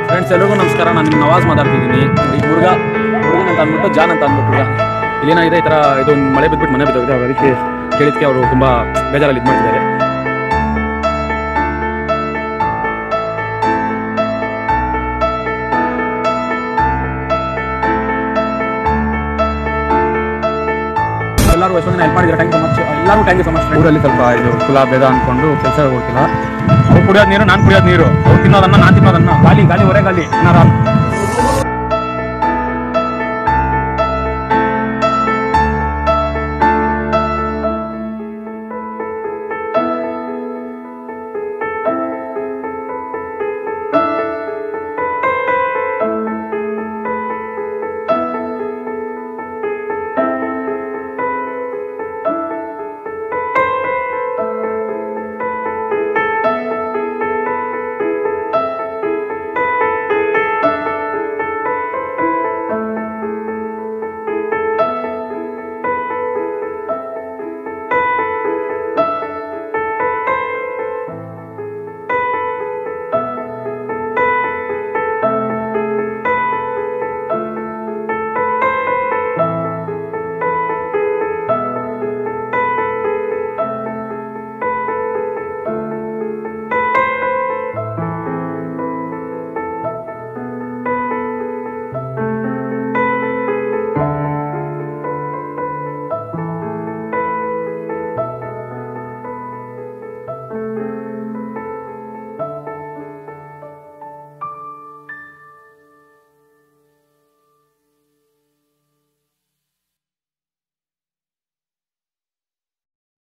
friends ಎಲ್ರಿಗೂ ನಮಸ್ಕಾರ ನಾನು ನಿಮ್ಮ ನವಾಜ್ ಮಾತಾಡ್ತಿದ್ದೀನಿ ಈ ಹುಡುಗ ಹುಡುಗನ್ ಅಂತ ಅಂದ್ಬಿಟ್ಟು ಜಾನ್ ಅಂತ ಅಂದ್ಬಿಟ್ಟು ಹುಡುಗ ಇಲ್ಲೇನಾಗಿದೆ ಈ ಥರ ಇದು ಮಳೆ ಬಿದ್ಬಿಟ್ಟು ಮನೆ ಬಿದ್ದೋಗಿದೆ ಅವ್ರು ಅದಕ್ಕೆ ಕೇಳಿದ್ಕೆ ಅವರು ತುಂಬ ಬೇಜಾರಲ್ಲಿ ಇದು ಮಾಡ್ತಿದ್ದಾರೆ ಎಲ್ಲರೂ ಎಷ್ಟೊಂದು ಹೆಲ್ಪ್ ಮಾಡಿದ್ದಾರೆ ಥ್ಯಾಂಕ್ ಯು ಸೊ ಮಚ್ ಎಲ್ಲರೂ ಥ್ಯಾಂಕ್ ಯು ಸೊ ಮಚ್ ಊರಲ್ಲಿ ಸ್ವಲ್ಪ ಇದು ಕುಲ ಭೇದ ಅಂದ್ಕೊಂಡು ಕೆಲಸ ಹೋಗ್ತಿಲ್ಲ ಅವ್ರು ಕುಡಿಯೋದು ನೀರು ನಾನು ಕುಡಿಯೋದು ನೀರು ಅವ್ರು ತಿನ್ನೋದನ್ನ ನಾನು ತಿನ್ನೋದನ್ನ ಗಾಲಿ ಗಾಲಿ ಹೊರೆ ಗಾಲಿ ಏನಾರ